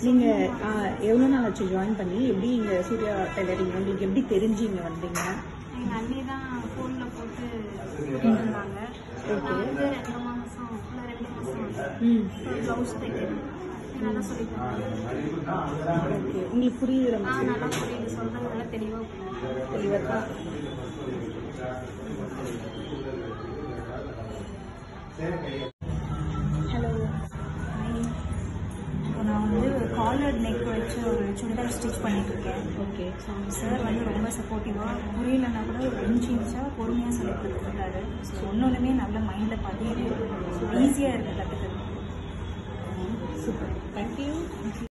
நீங்கள் எவ்வளோ நாள் ஆச்சு ஜாயின் பண்ணி எப்படி இங்கே சூர்யா டெய்லரிங் உங்களுக்கு எப்படி தெரிஞ்சு இங்கே வந்தீங்க எங்க அண்ணி தான் ஃபோன்ல போட்டு இருந்தாங்க நான் வந்து ரெண்டு மாசம் இல்ல ரெண்டு மாசம் ம் ப்ளவுஸ் தைக்கிறேன் நல்லா சொல்லி தந்தாங்க ஓகே உங்களுக்கு புரியுற ஆ மாதிரி நல்லா புரியுது சொல்றது நல்லா தெளிவா புரியுது தெளிவாக இருக்கா ஹலோ இப்போ நான் வந்து ஒரு காலர் நெக் வச்சு ஒரு சுடிதார் ஸ்டிச் பண்ணிட்டு இருக்கேன் ஓகே சார் வந்து ரொம்ப சப்போர்ட்டிவாக புரியலன்னா கூட ஒரு அஞ்சு நிமிஷம் பொறுமையாக சொல்லி கொடுத்துருக்காரு ஸோ ஒன்னொன்றுமே நல்ல மைண்டில் பதியுது ஸோ ஈஸியாக இருக்குது கற்றுக்கிறது சூப்பர் தேங்க்யூ